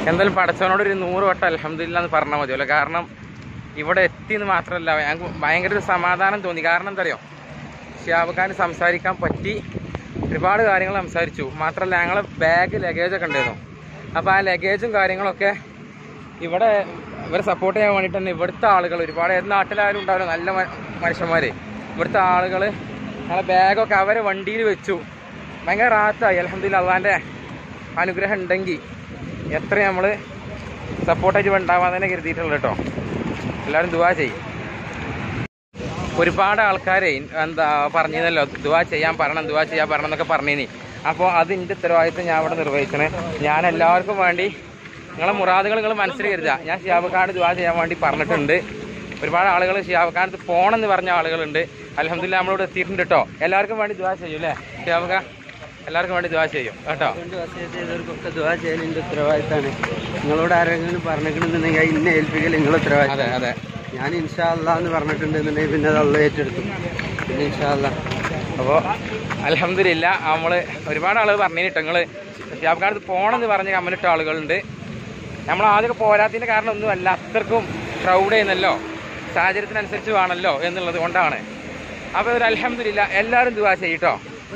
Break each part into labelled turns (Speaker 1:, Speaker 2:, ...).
Speaker 1: എന്തായാലും പടച്ചവനോട് ഒരു നൂറ് വട്ടം അലഹമില്ല എന്ന് പറഞ്ഞാൽ മതിയല്ലോ കാരണം ഇവിടെ എത്തിയെന്ന് മാത്രമല്ല ഞങ്ങൾക്ക് ഭയങ്കര ഒരു സമാധാനം തോന്നി കാരണം എന്താ അറിയോ ഷിയാബ് സംസാരിക്കാൻ പറ്റി ഒരുപാട് കാര്യങ്ങൾ സംസാരിച്ചു മാത്രമല്ല ഞങ്ങളെ ബാഗ് ലഗേജൊക്കെ ഉണ്ടായിരുന്നു അപ്പോൾ ആ ലഗേജും കാര്യങ്ങളൊക്കെ ഇവിടെ ഇവരെ സപ്പോർട്ട് ചെയ്യാൻ വേണ്ടിയിട്ട് തന്നെ ഇവിടുത്തെ ആളുകൾ ഒരുപാട് ഏത് നാട്ടിലായാലും ഉണ്ടാവില്ല നല്ല മ- മനുഷ്യന്മാർ ഇവിടുത്തെ ആളുകൾ ഞങ്ങളെ ബാഗൊക്കെ അവരെ വണ്ടിയിൽ വെച്ചു ഭയങ്കര റാത്തായി അലഹമ്മദില്ല അള്ളാൻ്റെ അനുഗ്രഹം ഉണ്ടെങ്കിൽ എത്ര നമ്മൾ സപ്പോർട്ടായിട്ട് ഉണ്ടാവാൻ തന്നെ കരുതിയിട്ടുള്ളത് കേട്ടോ എല്ലാവരും ദുവാ ചെയ്യും ഒരുപാട് ആൾക്കാരെ എന്താ പറഞ്ഞിരുന്നല്ലോ ദുവാ ചെയ്യാൻ പറയണം ദുവാ ചെയ്യാൻ പറയണം എന്നൊക്കെ പറഞ്ഞിനി അപ്പോൾ അത് എൻ്റെ ഉത്തരവാദിത്വം ഞാൻ ഇവിടെ നിർവഹിക്കണേ ഞാൻ എല്ലാവർക്കും വേണ്ടി നിങ്ങളെ മുറാദുകൾ നിങ്ങൾ മനസ്സിൽ കരുതുക ഞാൻ ഷിയാബക്കാട് ദുവാ ചെയ്യാൻ വേണ്ടി പറഞ്ഞിട്ടുണ്ട് ഒരുപാട് ആളുകൾ ഷിയാബക്കാട് പോകണമെന്ന് പറഞ്ഞ ആളുകളുണ്ട് അലഹമില്ല നമ്മളിവിടെ എത്തിയിട്ടുണ്ട് കേട്ടോ എല്ലാവർക്കും വേണ്ടി ദുവാ ചെയ്യും അല്ലേ ഷിയാബക്ക എല്ലാവർക്കും വേണ്ടി ദുവാ ചെയ്യും കേട്ടോ
Speaker 2: അതുകൊണ്ട് വസിയത്ത് ചെയ്തവർക്കൊക്കെ ദുവാ ചെയ്യൽ എൻ്റെ ഉത്തരവാദിത്തമാണ് നിങ്ങളോട് ആരെങ്കിലും പറഞ്ഞിട്ടുണ്ടെന്നുണ്ടെങ്കിൽ ഇന്നെ ഏൽപ്പിക്കൽ നിങ്ങളെ ഉത്തരവാദിത്തം
Speaker 1: അതെ അതെ
Speaker 2: ഞാൻ ഇൻഷാ അല്ലാ എന്ന് പറഞ്ഞിട്ടുണ്ടെന്നുണ്ടെങ്കിൽ പിന്നെ അത് അള്ള ഏറ്റെടുത്തു പിന്നെ ഇൻഷാ അല്ലാ
Speaker 1: അപ്പോൾ അലഹമില്ല നമ്മൾ ഒരുപാട് ആളുകൾ പറഞ്ഞു കേട്ടോ നിങ്ങൾ ഷിയാബ്ക്കാട് പോകണമെന്ന് പറഞ്ഞ് കമ്മലിട്ട ആളുകളുണ്ട് നമ്മൾ ആദ്യമൊക്കെ പോരാത്തതിൻ്റെ കാരണം ഒന്നുമല്ല അത്രക്കും ക്രൗഡ് ചെയ്യുന്നല്ലോ സാഹചര്യത്തിനനുസരിച്ച് വേണമല്ലോ എന്നുള്ളത് കൊണ്ടാണ് അപ്പോൾ ഒരു അലഹമില്ല എല്ലാവരും ദുവാ ചെയ്യട്ടോ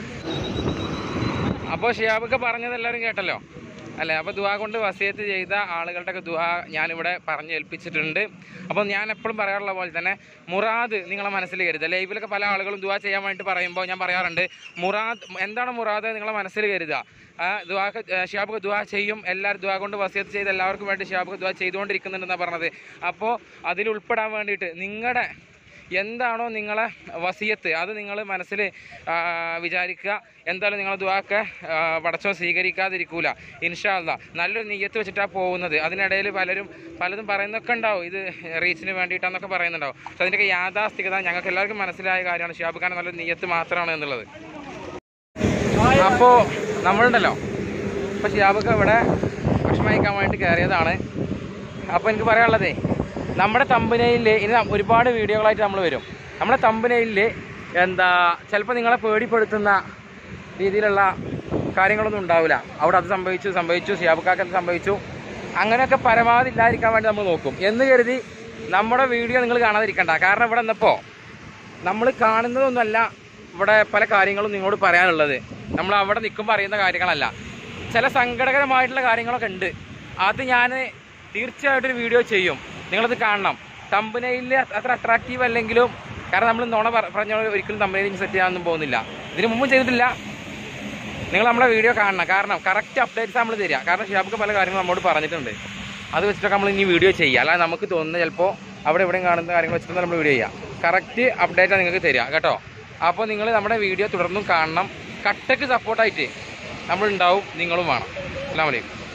Speaker 1: അപ്പോൾ ഷിയാബൊക്കെ പറഞ്ഞത് എല്ലാവരും കേട്ടല്ലോ അല്ലേ അപ്പോൾ ദുവാ കൊണ്ട് വസിയത്ത് ചെയ്ത ആളുകളുടെയൊക്കെ ദുവാ ഞാനിവിടെ പറഞ്ഞ് ഏൽപ്പിച്ചിട്ടുണ്ട് അപ്പോൾ ഞാൻ എപ്പോഴും പറയാറുള്ള പോലെ തന്നെ മുറാദ് നിങ്ങളെ മനസ്സിൽ കരുതുക ലൈവിലൊക്കെ പല ആളുകളും ദുവാ ചെയ്യാൻ വേണ്ടി പറയുമ്പോൾ ഞാൻ പറയാറുണ്ട് മുറാദ് എന്താണ് മുറാദ് നിങ്ങളെ മനസ്സിൽ കരുതുക ആ ദുവാക്ക് ഷിയാബൊക്കെ ദുവാ ചെയ്യും എല്ലാവരും ദുവാ കൊണ്ട് വസിയത്ത് ചെയ്ത് എല്ലാവർക്കും വേണ്ടി ഷിയാബൊക്കെ ദുവാ ചെയ്തുകൊണ്ടിരിക്കുന്നുണ്ടെന്നാണ് പറഞ്ഞത് അപ്പോൾ അതിൽ ഉൾപ്പെടാൻ വേണ്ടിയിട്ട് നിങ്ങളുടെ എന്താണോ നിങ്ങളെ വസിയത്ത് അത് നിങ്ങൾ മനസ്സിൽ വിചാരിക്കുക എന്തായാലും നിങ്ങൾ ദുവാക്കെ പടച്ചോ സ്വീകരിക്കാതിരിക്കൂല ഇൻഷാല്ല നല്ലൊരു നെയ്യത്ത് വെച്ചിട്ടാണ് പോകുന്നത് അതിനിടയിൽ പലരും പലതും പറയുന്നൊക്കെ ഉണ്ടാവും ഇത് റീച്ചിന് വേണ്ടിയിട്ടാന്നൊക്കെ പറയുന്നുണ്ടാവും പക്ഷെ അതിൻ്റെയൊക്കെ യാഥാസ്ഥികത ഞങ്ങൾക്ക് എല്ലാവർക്കും മനസ്സിലായ കാര്യമാണ് ഷിയാബ് ഖാൻ നല്ലൊരു നെയ്യത്ത് മാത്രമാണ് എന്നുള്ളത് അപ്പോൾ നമ്മളുണ്ടല്ലോ ഇപ്പോൾ ഷിയാബൊക്കെ ഇവിടെ ഭക്ഷണം കഴിക്കാൻ വേണ്ടി കയറിയതാണ് അപ്പോൾ എനിക്ക് പറയാനുള്ളതേ നമ്മുടെ തമ്പനയിൽ ഇനി നം- ഒരുപാട് വീഡിയോകളായിട്ട് നമ്മൾ വരും നമ്മുടെ തമ്പനയിൽ എന്താ ചിലപ്പോൾ നിങ്ങളെ പേടിപ്പെടുത്തുന്ന രീതിയിലുള്ള കാര്യങ്ങളൊന്നും ഉണ്ടാവില്ല അവിടെ അത് സംഭവിച്ചു സംഭവിച്ചു ഷിയാബുക്കാക്ക് അത് സംഭവിച്ചു അങ്ങനെയൊക്കെ പരമാവധി ഇല്ലാതിരിക്കാൻ വേണ്ടി നമ്മൾ നോക്കും എന്ന് കരുതി നമ്മുടെ വീഡിയോ നിങ്ങൾ കാണാതിരിക്കണ്ട കാരണം ഇവിടെ നിന്നപ്പോൾ നമ്മൾ കാണുന്നതൊന്നുമല്ല ഇവിടെ പല കാര്യങ്ങളും നിങ്ങളോട് പറയാനുള്ളത് നമ്മൾ അവിടെ നിൽക്കുമ്പോൾ അറിയുന്ന കാര്യങ്ങളല്ല ചില സങ്കടകരമായിട്ടുള്ള കാര്യങ്ങളൊക്കെ ഉണ്ട് അത് ഞാൻ തീർച്ചയായിട്ടും ഒരു വീഡിയോ ചെയ്യും നിങ്ങളത് കാണണം തമ്പനയിൽ അത്ര അട്രാക്റ്റീവ് അല്ലെങ്കിലും കാരണം നമ്മൾ നുണ പറ- പറഞ്ഞ പോലെ ഒരിക്കലും തമ്പനയിൽ സെറ്റ് ചെയ്യാനൊന്നും പോകുന്നില്ല ഇതിന് മുമ്പും ചെയ്തിട്ടില്ല നിങ്ങൾ നമ്മളെ വീഡിയോ കാണണം കാരണം കറക്റ്റ് അപ്ഡേറ്റ്സ് നമ്മൾ തരിക കാരണം ഷിയാബൊക്കെ പല കാര്യങ്ങളും നമ്മോട് പറഞ്ഞിട്ടുണ്ട് അത് വെച്ചിട്ടൊക്കെ നമ്മൾ ഇനി വീഡിയോ ചെയ്യുക അല്ലാതെ നമുക്ക് തോന്നുന്ന ചിലപ്പോൾ അവിടെ എവിടെയും കാണുന്ന കാര്യങ്ങൾ വെച്ചിട്ട് നമ്മൾ വീഡിയോ ചെയ്യുക കറക്റ്റ് അപ്ഡേറ്റാണ് നിങ്ങൾക്ക് തരിക കേട്ടോ അപ്പോൾ നിങ്ങൾ നമ്മുടെ വീഡിയോ തുടർന്നും കാണണം കട്ടക്ക് സപ്പോർട്ടായിട്ട് നമ്മളുണ്ടാവും നിങ്ങളും വേണം അസ്സാം വലൈക്കും